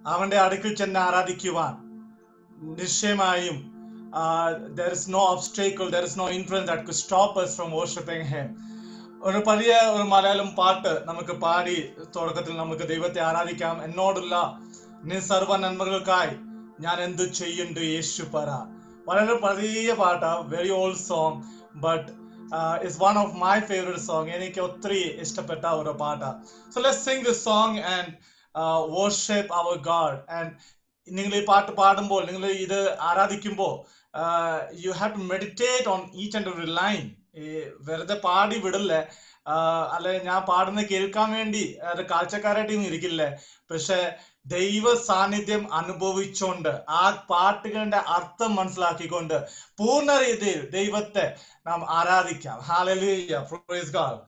അവന്റെ അടുക്കിൽ ചെന്ന് ആരാധിക്കുവാൻ നിശ്ചയമായും there is no obstacle there is no influence that could stop us from worshiping him ഒരു വലിയ ഒരു മലയാളം പാട്ട് നമുക്ക് പാടി തുടക്കത്തിൽ നമുക്ക് ദൈവത്തെ ആരാധിക്കാം എന്നോടുള്ള നീ സർവ നന്മകൾക്കായി ഞാൻ എന്ത് ചെയ്യുന്നുണ്ട് യേശു പറ വളരെ പഴയ പാട്ടാ very old song but is one of my favourite song എനിക്ക് ഒത്തിരി ഇഷ്ടപ്പെട്ട ഒരു പാട്ടാ so let sing this song and worship our God and നിങ്ങൾ ഈ പാട്ട് പാടുമ്പോൾ നിങ്ങൾ ഇത് ആരാധിക്കുമ്പോൾ you have to meditate on each and every line ഈ വെറുതെ പാടി വിടില്ലേ അല്ലെ ഞാൻ പാടുന്ന കേൾക്കാൻ വേണ്ടി അത് കാഴ്ചക്കാരായിട്ട് ഇരിക്കില്ലേ പക്ഷെ ദൈവ സാന്നിധ്യം അനുഭവിച്ചുകൊണ്ട് ആ പാട്ടുകളുടെ അർത്ഥം മനസ്സിലാക്കിക്കൊണ്ട് പൂർണ്ണ രീതിയിൽ ദൈവത്തെ നാം ആരാധിക്കാം ഹാലലൂയ പ്രൈസ് ഗോഡ്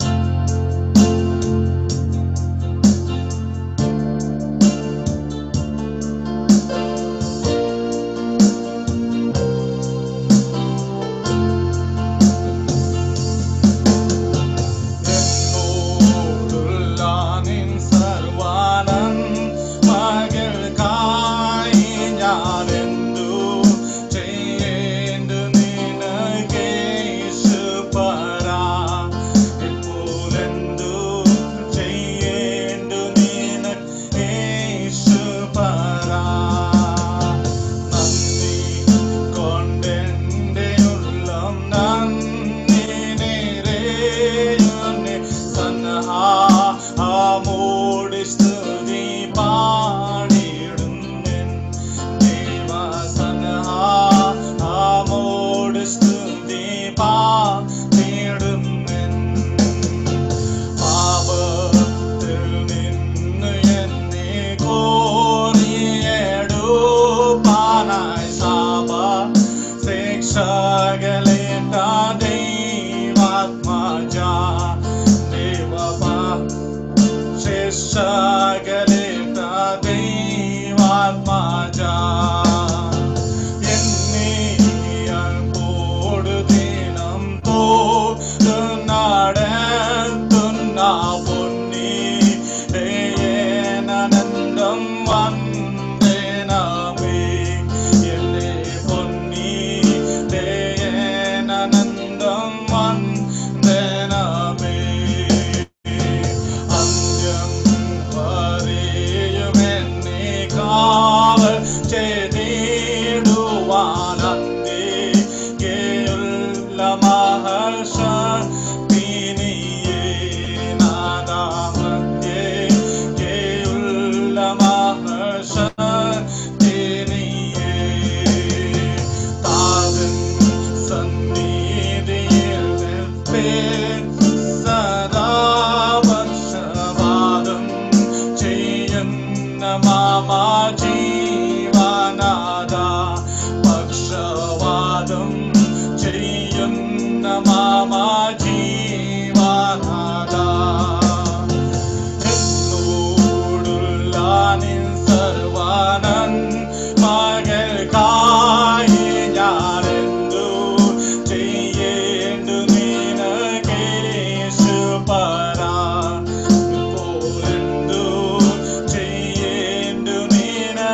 എന്നോടുള്ള നിൻ സർവാനൻ മകൾക്കായി ഞാനെന്തു ചെയ്യേണ്ടു നിനക്കേശു പറ ഇപ്പോഴെന്തു ചെയ്യേണ്ടു നിനക്കേശു പറ നന്ദി കൊണ്ടെന്റെ ഉള്ളം നന്ദി നിറയുന്നെ സന്നഹാമോട് സ്തുതി പാടിയിടുന്നെൻ ദൈവ സന്നഹാമോട് സ്തുതി പാടിയിടുന്നെൻ പാപത്തിൽ നിന്ന് എന്നെ കോരിയെടുപ്പാനായി ശാപ ശിക്ഷകളേറ്റ ദൈവാത്മജ ദൈവപാ ശിക്ഷകളേറ്റ ദൈവാത്മജ എന്നെ അൽപ്പോട് ദിനം തോടുന്നടത്തുന്ന പൊന്നി ഏനന്ദം വന്ദനമേ എന്റെ പൊന്നി ഏനന്ദം വന്ദനമേ അന്ത്യം വരെയും എന്നെ കാവൽ ചെയ്തിടുവാനന്ദേ കേയുള്ള മഹർഷത്തിനിയേ നാദാമധ്യേ കേയുള്ള മഹർഷത്തിനിയേ താതൻ സന്നിധിയിൽ നിൽപ്പേൻ സദാ പക്ഷപാതം ചെയ്യുന്ന മാമാ ജീവനാഥ പക്ഷവാദം ചെയ്യുന്ന മാമാ ജീവനാഥ എന്നോടുള്ള നിൻ സർവാനൻ മകൾക്കായി ഞാനെന്തു ചെയ്യേണ്ടു നിനക്കേശു പറ ഇപ്പോഴെന്തു ചെയ്യേണ്ടു നിനക്കേശു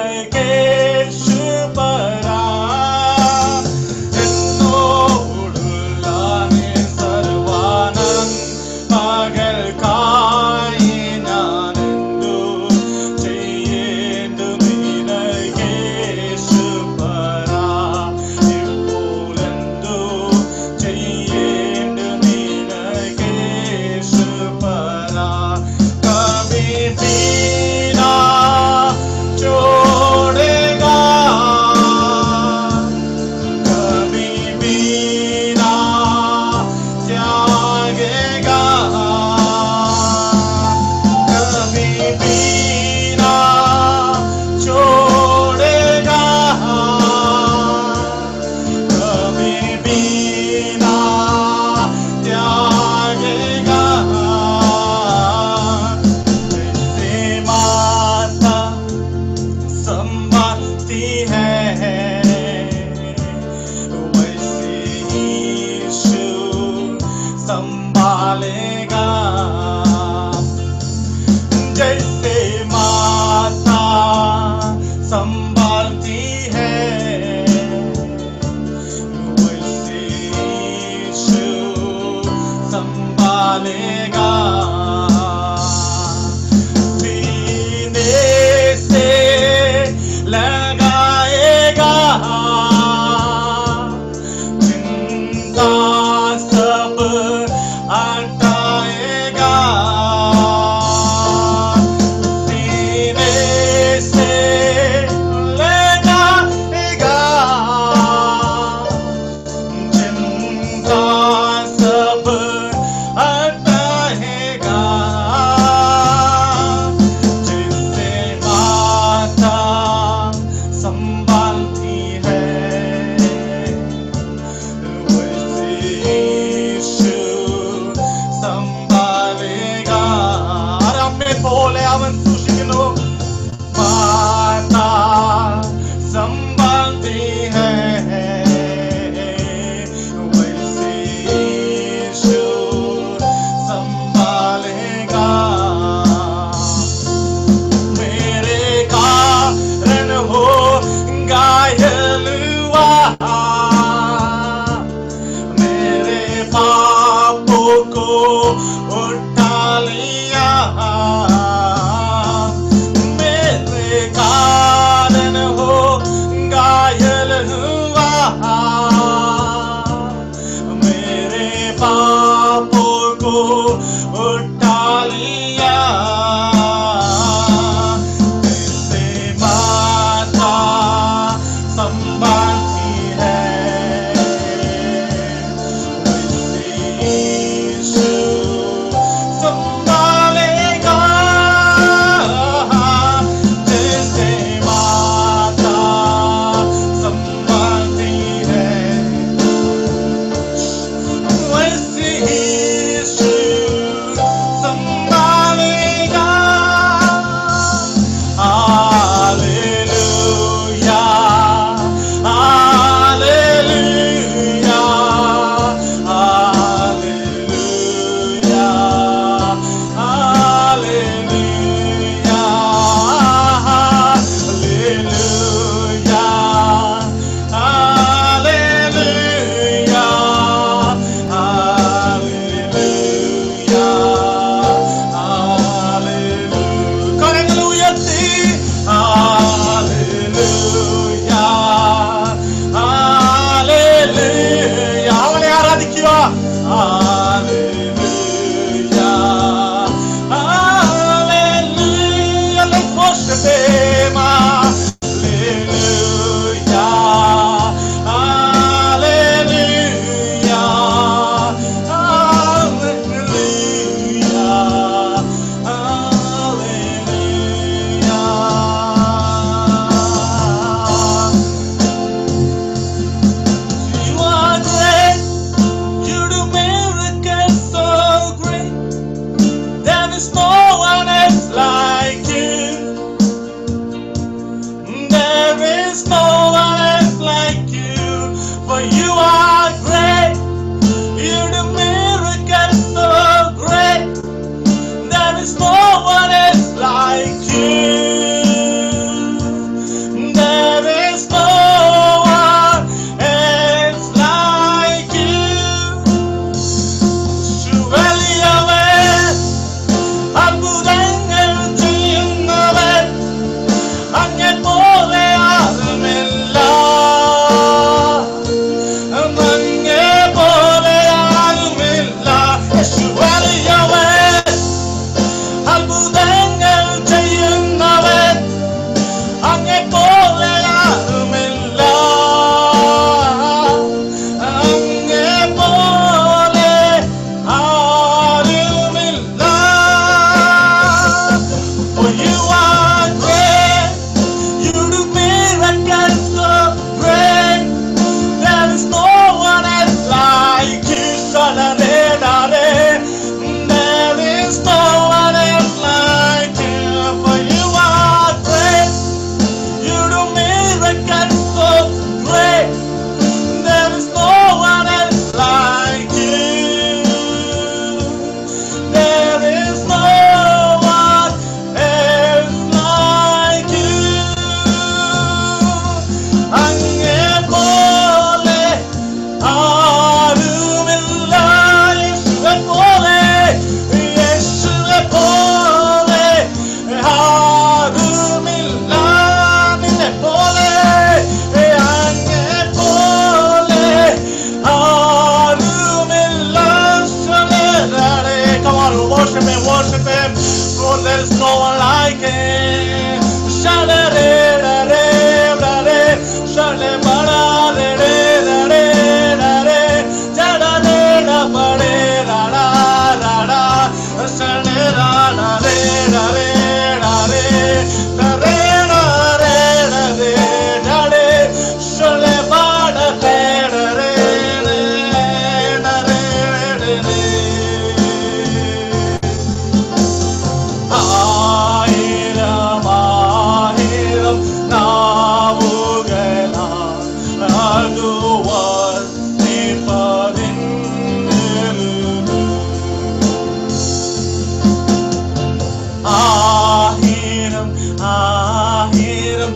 ആയിരം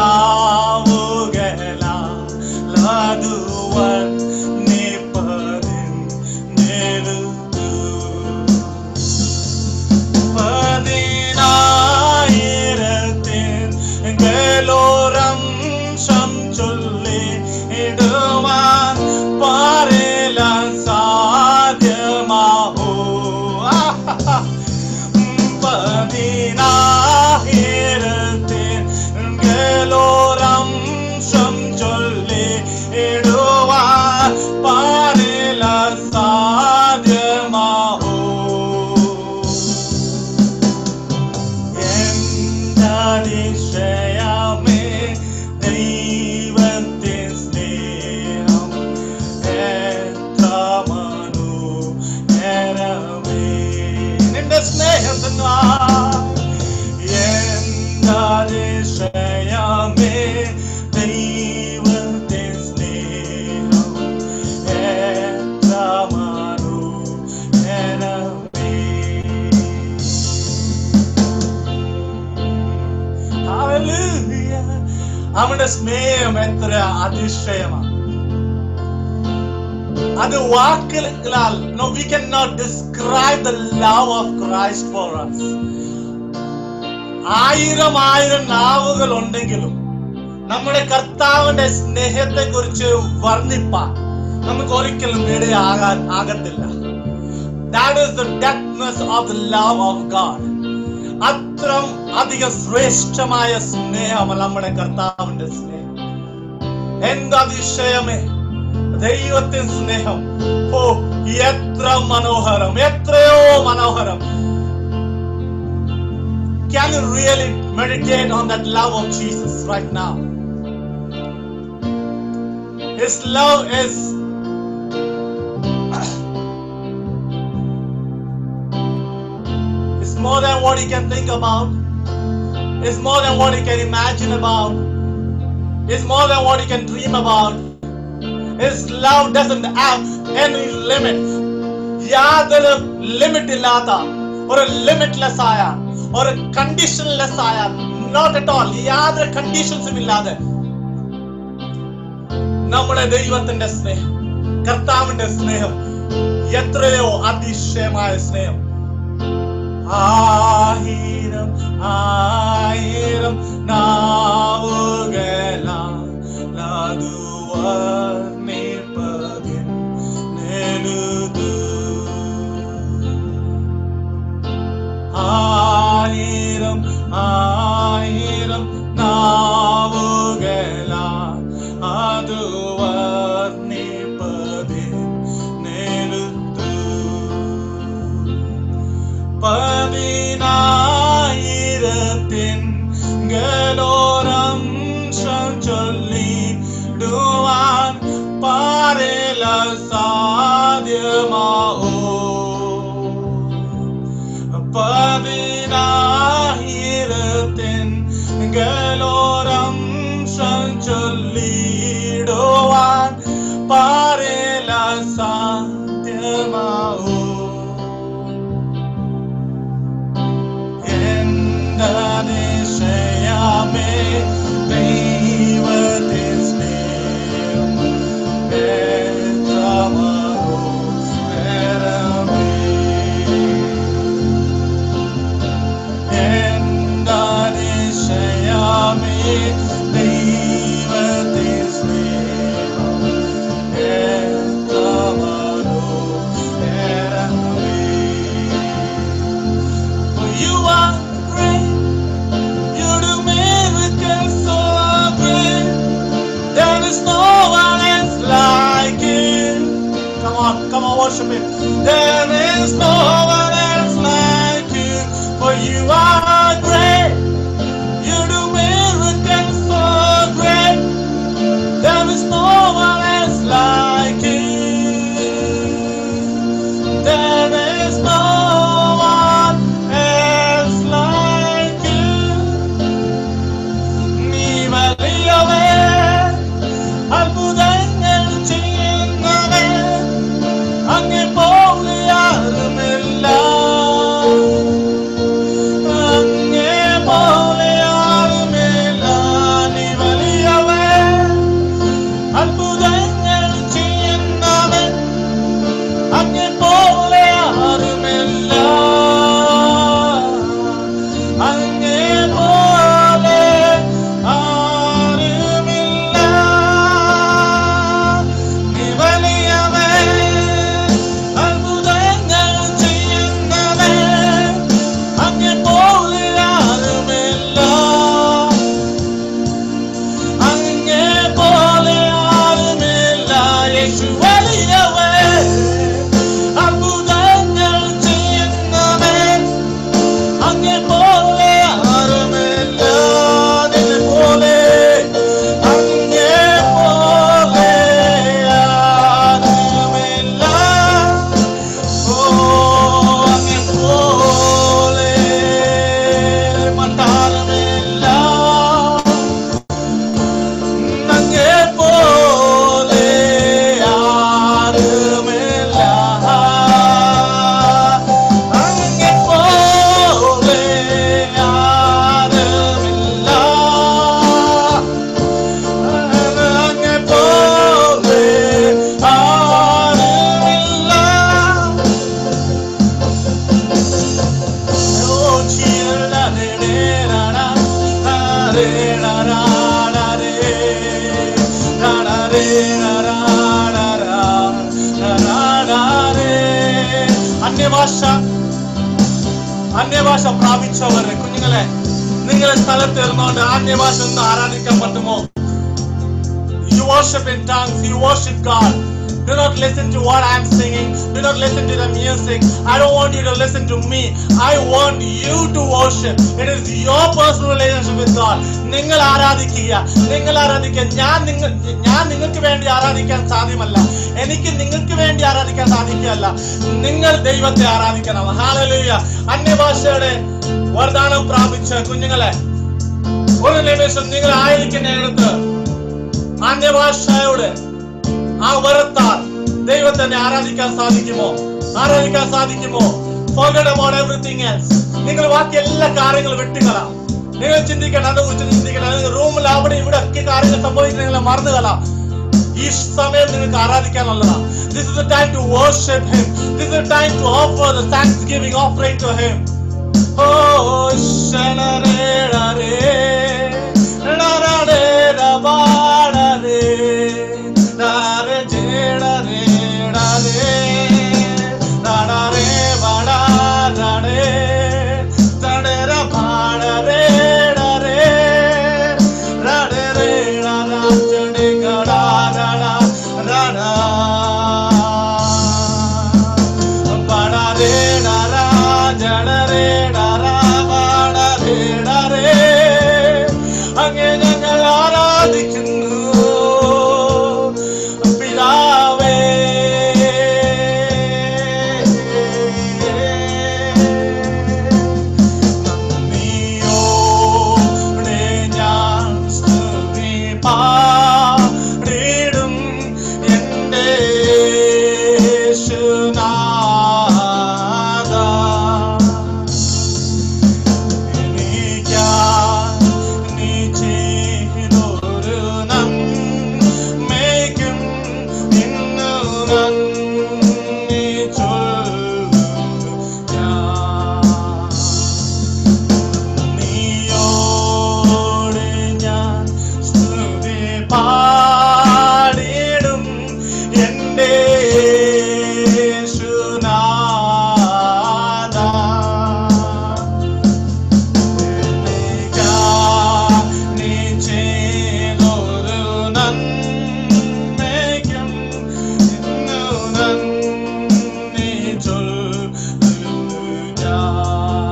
നാവുകളാതുവൻ നിപ്പതിൻ നെടുത്തു പതിനായിരത്തിൻ ഗലോരം ചൊല്ലി ഇടുവാൻ പാറില്ല സാധ്യമാവോ പതിനായിരത്തിൻ ഗലോരം ചൊല്ലി ഇടുവാൻ പാറില്ല സാധ്യമാവോ എന്താതിശയമേ ദൈവത്തിൻ സ്നേഹം എത്ര മനോഹരമേ. നിന്റെ സ്നേഹത്തിനാൽ എന്താതിശയമേ ദൈവത്തിൻ സ്നേഹം എത്ര മനോഹരമേ Hallelujah. അവന്റെ സ്നേഹം എത്ര അതിശയമാണ് അത് വാക്കുകളാൽ no we cannot describe the love of Christ for us ആയിരം ആയിരം നാവുകൾ ഉണ്ടെങ്കിലും നമ്മുടെ കർത്താവിന്റെ സ്നേഹത്തെ കുറിച്ച് വർണ്ണിപ്പാൻ നമുക്ക് ഒരിക്കലും ഇടയാകാൻ ആകത്തില്ല that is the depthness of the love of God അത്രം അധിക ശ്രേഷ്ഠമായ സ്നേഹമാണ് നമ്മുടെ കർത്താവിന്റെ സ്നേഹം എന്തതിശയമേ ദൈവത്തിൻ സ്നേഹം ഓ എത്ര മനോഹരം എത്രയോ മനോഹരം Can you really meditate on that love of Jesus right now? His love is is more than what you can think about. It's more than what you can imagine about. It's more than what you can dream about. His love doesn't have any limit. യാതൊരു limit ഇല്ലാത്ത ഒരു limitless ആയ ഒരു കണ്ടീഷൻലെസ് ആയ not at all യാതൊരു കണ്ടീഷൻസും ഇല്ലാതെ നമ്മുടെ ദൈവത്തിന്റെ സ്നേഹം കർത്താവിന്റെ സ്നേഹം എത്രയോ അതിശയമായ സ്നേഹം ആയിരം ആയിരം നാവുകളാതുവർണിപ്പതിൻ നെടുതു ആയിരം ആയിരം നാവുകളാ അത് വർണ്ണിപ്പതിൻ നെടുത്തു പതിനായിരത്തിൻ ഗലോരം ചൊല്ലിടുവാൻ പാരില സാധ്യമാവോ പതിനായിരത്തിൻ ഗലോരം ചൊല്ലിടുവാൻ പാരില സാധ്യമാവോ എന്താതിശയമേ ദൈവത്തിൻ സ്നേഹം എത്ര മനോഹരമേ. എന്താതിശയമേ ദൈവത്തിൻ സ്നേഹം എത്ര മനോഹരമേ. For you are great. You do miracles so great. There is no one else like you. Come on, come on, worship Him. There is no one else like you. For you are great. You do miracles so great. There is no one else like you. There is no one else like you. നീ വലിയവൻ, അത്ഭുതങ്ങൾ ചെയ്യുന്നവൻ, അങ്ങേ പോലെ ആരുമില്ല. അങ്ങേ ഡാഡാരേ, ഡാഡാഡാരേ, ഡാഡാരേ, ഡാഡാഡാരാ, ഡാഡാഡാരേ. അന്യഭാഷ അന്യഭാഷ പ്രാപിച്ചവരെ കുഞ്ഞുങ്ങളെ നിങ്ങളെ സ്ഥലത്ത് ഇരുന്നുകൊണ്ട് അന്യഭാഷ ഒന്ന് ആരാധിക്കാൻ പറ്റുമോ You worship in tongues, you worship God. Do not listen to what I'm singing. Do not listen to the music. I don't want you to listen to me. I want you to worship. It is your personal relationship with God. നിങ്ങൾ ആരാധിക്കുക നിങ്ങൾ ആരാധിക്കുക ഞാൻ നിങ്ങൾ ഞാൻ നിങ്ങൾക്ക് വേണ്ടി ആരാധിക്കാൻ സാധ്യമല്ല എനിക്ക് നിങ്ങൾക്ക് വേണ്ടി ആരാധിക്കാൻ സാധിക്കുകയല്ല നിങ്ങൾ ദൈവത്തെ ആരാധിക്കണം ഹാലലൂയ അന്യഭാഷയുടെ വരദാനം പ്രാപിച്ച കുഞ്ഞുങ്ങളെ ഒരു നിമിഷം നിങ്ങൾ ആയിരിക്കുന്ന ഇടത്ത് അന്യഭാഷയോട് ആ വരത്താൽ ദൈവത്തെ ആരാധിക്കാൻ സാധിക്കുമോ ആരാധിക്കാൻ സാധിക്കുമോ forget about everything else നിങ്ങൾ ബാക്കി എല്ലാ കാര്യങ്ങളും വിട്ടുകളാം നിങ്ങൾ ചിന്തിക്കണം അതിനെ കുറിച്ച് ചിന്തിക്കണം റൂമിൽ അവിടെ ഇവിടെ ഒക്കെ കാര്യങ്ങൾ സംഭവിക്കുന്നത് നിങ്ങൾ മറന്നുകളാം ഈ സമയം നിങ്ങൾക്ക് ആരാധിക്കാനുള്ളതാണ് this is the time to worship him this is the time to offer the thanksgiving offering to him Oh, shanarerare, nararera barare, nare jerare, rare, narare barare, tadera barare, rare, rare re rara, chade gara rara, rara. പടരേ ഡരാ, ജടരേ ഡരാ, പടരേ ഡരേ. അങ്ങേ ഞങ്ങൾ ആരാധിക്കുന്നു പിതാവേ നന്ദിയോടെ ഞാൻ സ്തുതി പാടിടും എൻ്റെ യേശുനാഥാ. എനിക്കായി നീ ചെയ്തൊരു നന്മയ്ക്കും ഇന്നു നന്ദി ചൊല്ലും ഞാൻ. നീയോടെ ഞാൻ സ്തുതി പാടിടും എൻ്റെ യേശുനാഥാ. എനിക്കായി നീ ചെയ്തൊരു നന്മയ്ക്കും ഇന്നു നന്ദി ചൊല്ലും ഞാൻ.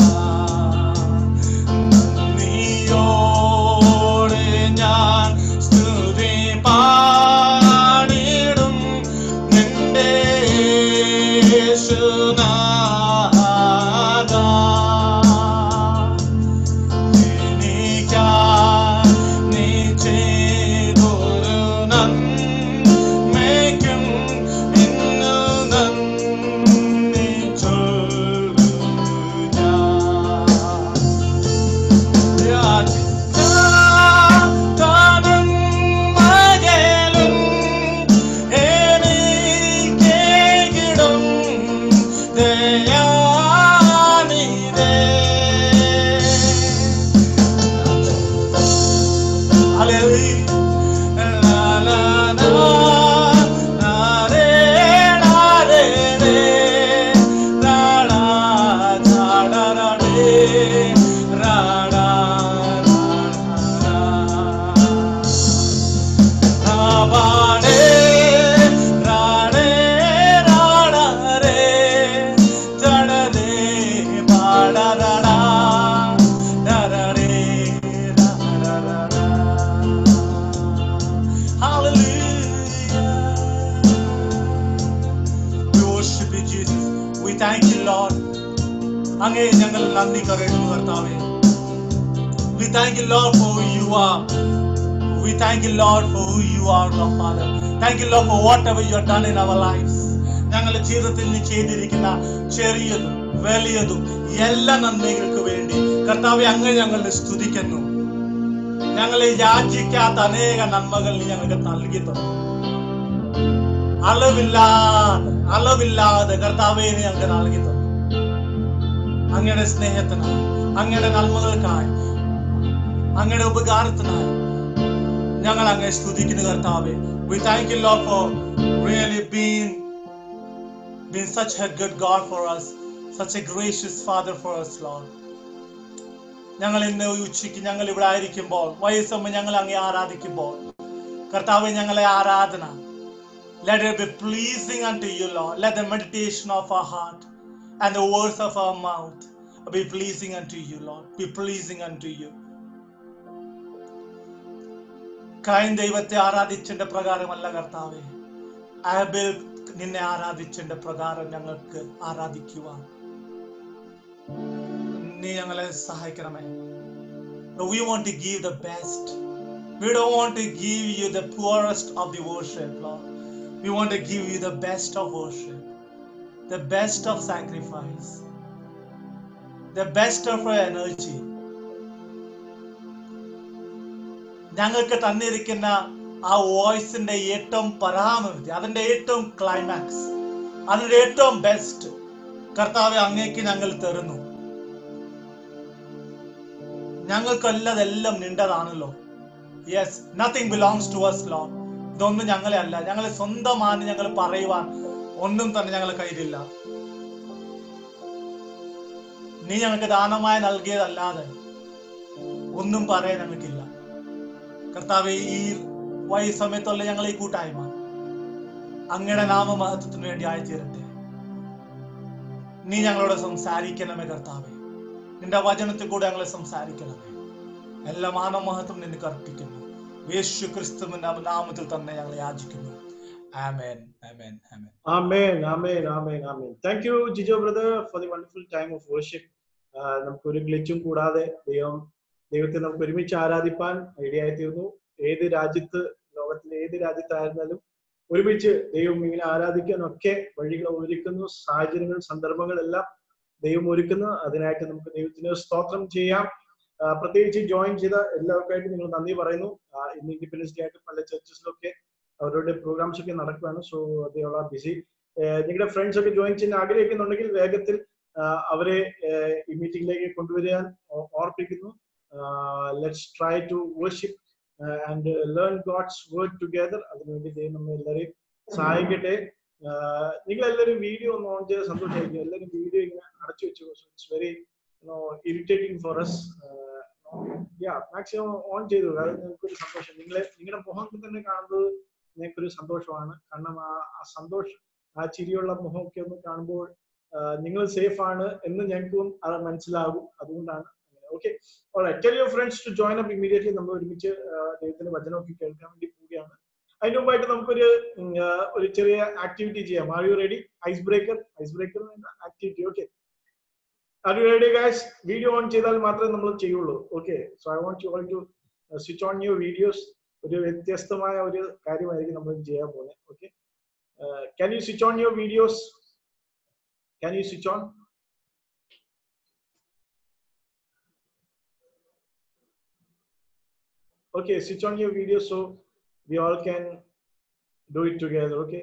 നീയോടെ ഞാൻ സ്തുതി പാടിടും നിന്റെ യേശുനാഥാ. എനിക്കായി നീ ചെയ്തൊരു നന്മയ്ക്കും ഇന്നു നന്ദി ചൊല്ലും ഞാൻ. യാചിക്കാനും മകലും എനിക്കേകിടും ദയാനിധേ. Hallelujah. La, la, la, la, re, la, re, re. La, la, la, la, la, re. La, la, la, la, la. Rabane, rane, rana, re. Jadare, bada, rana. Darare, rana, rana. Hallelujah. We worship you, Jesus. We thank you, Lord. അങ്ങേ ഞങ്ങൾ നന്ദി കരയുന്നു കർത്താവേ We thank you, Lord, for who you are. We thank you, Lord, for who you are, Lord Father. Thank you, Lord, for whatever you have done in our lives. ഞങ്ങളുടെ ജീവിതത്തിൽ നീ ചെയ്തിരിക്കുന്ന ചെറിയതും വലിയതും എല്ലാ നന്മകൾക്ക് വേണ്ടി കർത്താവെ അങ്ങ് ഞങ്ങളുടെ സ്തുതിക്കുന്നു ഞങ്ങളെ യാചിക്കാത്ത അനേക നന്മകൾ നീ ഞങ്ങൾക്ക് നൽകി തന്നു അളവില്ലാതെ അളവില്ലാതെ കർത്താവെ നീ ഞങ്ങൾക്ക് നൽകി തന്നു അങ്ങയുടെ സ്നേഹത്തിനായി അങ്ങയുടെ നന്മകൾക്കായി അങ്ങയുടെ ഉപകാരത്തിനായി ഞങ്ങൾ അങ്ങേ സ്തുതിക്കുന്നു കർത്താവെ we thank you Lord for really been been such a good God for us such a gracious Father for us Lord ഞങ്ങൾ ഇന്ന് ഉച്ചയ്ക്ക് ഞങ്ങൾ ഇവിടെ ആയിരിക്കുമ്പോൾ വയസ്സമ്മ ഞങ്ങൾ അങ്ങേ ആരാധിക്കുമ്പോൾ കർത്താവെ ഞങ്ങളെ ആരാധന Let it be pleasing unto you, Lord. Let the meditation of our heart and the words of our mouth be pleasing unto you, Lord. Be pleasing unto you. Cain ദൈവത്തെ ആരാധിച്ചതിന്റെ പ്രകാരമല്ല കർത്താവെ ആബേൽ നിന്നെ ആരാധിച്ചതിന്റെ പ്രകാരം ഞങ്ങൾക്ക് ആരാധിക്കുവാൻ നീ ഞങ്ങളെ സഹായിക്കണമേ we want to give the best we don't want to give you the poorest of the worship lord We want to give you the best of worship, the best of sacrifice, the best of our energy. ഞങ്ങൾക്ക് തന്നിരിക്കുന്ന ആ വോയിസിന്റെ ഏറ്റവും പരാമതി അതിന്റെ ഏറ്റവും climax അതിന്റെ ഏറ്റവും best കർത്താവെ അങ്ങേക്ക് ഞങ്ങൾ തരുന്നു ഞങ്ങൾക്കല്ലതെല്ലാം നിന്റേതാണല്ലോ yes nothing belongs to us ലോ ഇതൊന്നും ഞങ്ങളെ അല്ല ഞങ്ങളെ സ്വന്തമാണ് ഞങ്ങൾ പറയുവാൻ ഒന്നും തന്നെ ഞങ്ങളെ കയ്യിലില്ല നീ ഞങ്ങൾക്ക് ദാനമായി നൽകിയതല്ലാതെ ഒന്നും പറയാൻ ഞങ്ങൾക്കില്ല കർത്താവ് ഈ വൈ സമയത്തുള്ള ഞങ്ങൾ ഈ കൂട്ടായ്മ അങ്ങയുടെ നാമമഹത്വത്തിന് വേണ്ടി ആയിത്തീരട്ടെ നീ ഞങ്ങളോട് സംസാരിക്കണമേ കർത്താവെ നിന്റെ വചനത്തിൽ കൂടെ ഞങ്ങളെ സംസാരിക്കണമേ എല്ലാ മാനമഹത്വം നിനക്ക് അർപ്പിക്കുന്നു യേശു ക്രിസ്തുവിന്റെ നാമത്തിൽ തന്നെ ഞങ്ങൾ യാചിക്കുന്നു ആമേൻ ആമേൻ ആമേൻ Amen, amen, amen, amen. Thank you, Jijo brother, for the wonderful time of worship. ആഹ് നമുക്ക് ഒരു ഗ്ലിച്ചും കൂടാതെ ദൈവം ദൈവത്തെ നമുക്ക് ഒരുമിച്ച് ആരാധിപ്പാൻ ഇടയായി തീർന്നു ഏത് രാജ്യത്ത് ലോകത്തിലെ ഏത് രാജ്യത്തായിരുന്നാലും ഒരുമിച്ച് ദൈവം ഇങ്ങനെ ആരാധിക്കാൻ ഒക്കെ വഴികൾ ഒരുക്കുന്നു സാഹചര്യങ്ങൾ സന്ദർഭങ്ങൾ എല്ലാം ദൈവം ഒരുക്കുന്നു അതിനായിട്ട് നമുക്ക് ദൈവത്തിന് സ്തോത്രം ചെയ്യാം ആഹ് പ്രത്യേകിച്ച് ജോയിൻ ചെയ്ത എല്ലാവർക്കായിട്ടും നിങ്ങൾ നന്ദി പറയുന്നു ആഹ് ഇന്ന് ഇൻഡിപെൻഡൻസ് ഡേ ആയിട്ട് പല ചർച്ചസിലൊക്കെ അവരുടെ പ്രോഗ്രാംസ് ഒക്കെ നടക്കുകയാണ് സോ ദേ ആർ ബിസി നിങ്ങളുടെ ഫ്രണ്ട്സ് ഒക്കെ ജോയിൻ ചെയ്യാൻ ആഗ്രഹിക്കുന്നുണ്ടെങ്കിൽ വേഗത്തിൽ ആഹ് അവരെ ആഹ് ഈ മീറ്റിംഗിലേക്ക് കൊണ്ടുവരാൻ ഓ- ഓർപ്പിക്കുന്നു let's try to worship and learn God's word together അതിനുവേണ്ടി ദൈവം നമ്മെ എല്ലാവരെയും സഹായിക്കട്ടെ നിങ്ങൾ എല്ലാവരും വീഡിയോ ഒന്ന് ഓൺ ചെയ്ത് സന്തോഷമായിരിക്കും എല്ലാവരും വീഡിയോ ഇങ്ങനെ അടച്ചു വെച്ചു it's very irritating for us yeah maximum on ചെയ്തു അത് ഞങ്ങൾക്കൊരു സന്തോഷം നിങ്ങളെ നിങ്ങളുടെ മുഖം തന്നെ കാണുന്നത് ഞങ്ങൾക്കൊരു സന്തോഷമാണ് കാരണം ആ ആ സന്തോഷം ആ ചിരിയുള്ള മുഖമൊക്കെ ഒന്ന് കാണുമ്പോൾ നിങ്ങൾ സേഫ് ആണ് എന്ന് ഞങ്ങൾക്കും അത് മനസ്സിലാകും അതുകൊണ്ടാണ് okay tell your friends to join up immediately നമ്മൾ ഒരുമിച്ച് ആ, ദൈവത്തിന്റെ വചനമൊക്കെ കേൾക്കാൻ വേണ്ടി പോവുകയാണ് അതിന് മുമ്പായിട്ട് നമുക്കൊരു ഉം, ആ, ഒരു ചെറിയ ആക്ടിവിറ്റി ചെയ്യാം are you ready ice breaker ice breaker activity okay are you ready guys video on ചെയ്താൽ മാത്രമേ നമ്മൾ ചെയ്യുള്ളൂ okay so I want you all to switch on your videos ഒരു വ്യത്യസ്തമായ ഒരു കാര്യമായിരിക്കും നമ്മൾ ചെയ്യാൻ പോകുന്നത് okay can you switch on your videos can you switch on okay switch on your video so we all can do it together okay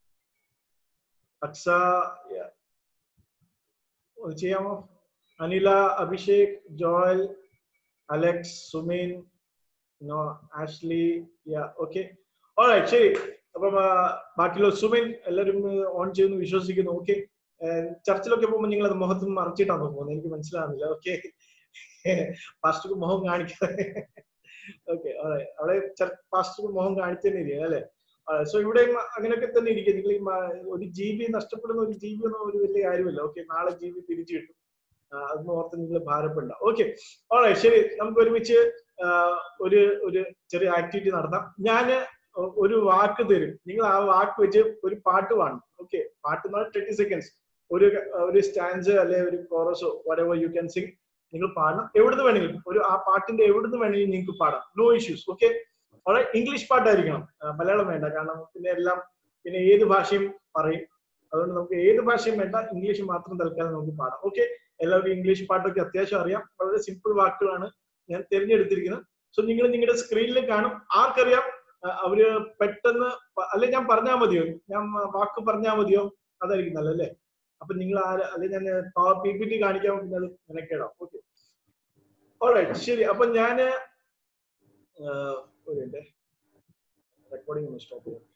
aksa yeah ഒന്ന് ചെയ്യാമോ Anila Abhishek Joel Alex Sumin no Ashley yeah okay alright ശരി അപ്പം ആ, ബാക്കിയുള്ള സുമിൻ എല്ലാവരും on ചെയ്യുന്നു വിശ്വസിക്കുന്നു okay ചർച്ചിലൊക്കെ പോകുമ്പോൾ നിങ്ങൾ അത് മുഖത്ത് മറച്ചിട്ടാണോ പോകുന്നത് എനിക്ക് മനസ്സിലാവുന്നില്ല ഓക്കെ പാസ്റ്റർക്ക് മുഖം കാണിക്കാതെ ഓക്കെ അവിടെ പാസ്റ്റർ മുഖം കാണിച്ചു തന്നെ ഇരിക്കുക അല്ലെ സോ ഇവിടെ അങ്ങനെയൊക്കെ തന്നെ ഇരിക്കും നിങ്ങൾ ഈ മ- ഒരു ജി ബി നഷ്ടപ്പെടുന്ന ഒരു ജി ബി ഒന്നും ഒരു വലിയ കാര്യമല്ല ഓക്കെ നാളെ ജി ബി തിരിച്ചു കിട്ടും ആ, അതൊന്നും ഓർത്ത് നിങ്ങൾ ഭാരപ്പെടണ്ട ഓക്കെ ഓളെ ശരി നമുക്ക് ഒരുമിച്ച് ആ, ഒരു ഒരു ചെറിയ ആക്ടിവിറ്റി നടത്താം ഞാന് ഒ- ഒരു വാക്ക് തരും നിങ്ങൾ ആ വാക്ക് വെച്ച് ഒരു പാട്ട് പാടണം ഓക്കെ പാട്ട് ട്വന്റി സെക്കൻഡ്സ് ഒരു ഒരു സ്റ്റാൻസ് അല്ലെ ഒരു കോറസോ വരെവർ യു ക്യാൻ സിംഗ് നിങ്ങൾ പാടണം എവിടുന്ന് വേണമെങ്കിലും ഒരു ആ പാട്ടിന്റെ എവിടുന്ന് വേണമെങ്കിലും നിങ്ങൾക്ക് പാടാം നോ ഇഷ്യൂസ് ഓക്കെ അവിടെ ഇംഗ്ലീഷ് പാട്ടായിരിക്കണം ആ, മലയാളം വേണ്ട കാരണം പിന്നെ എല്ലാം പിന്നെ ഏത് ഭാഷയും പറയും അതുകൊണ്ട് നമുക്ക് ഏത് ഭാഷയും വേണ്ട ഇംഗ്ലീഷ് മാത്രം തൽക്കാലം നമുക്ക് പാടാം ഓക്കെ എല്ലാവർക്കും ഇംഗ്ലീഷ് പാട്ടൊക്കെ അത്യാവശ്യം അറിയാം വളരെ സിമ്പിൾ വാക്കുകളാണ് ഞാൻ തിരഞ്ഞെടുത്തിരിക്കുന്നത് സോ നിങ്ങൾ നിങ്ങളുടെ സ്ക്രീനിൽ കാണും ആർക്കറിയാം ആ, അവര് പെട്ടെന്ന് പ- അല്ലെ ഞാൻ പറഞ്ഞാൽ മതിയോ ഞാൻ വാക്ക് പറഞ്ഞാൽ മതിയോ അതായിരിക്കും നല്ലല്ലേ അപ്പൊ നിങ്ങൾ ആര് അല്ലെ ഞാൻ പി പി ടി കാണിക്കാൻ പിന്നെ അത് മെനക്കേടാം ഓക്കെ ഓൾറൈറ്റ് ശരി അപ്പൊ ഞാന് ഒരു റെക്കോർഡിംഗ് ഒന്ന് സ്റ്റോപ്പ് ചെയ്യാം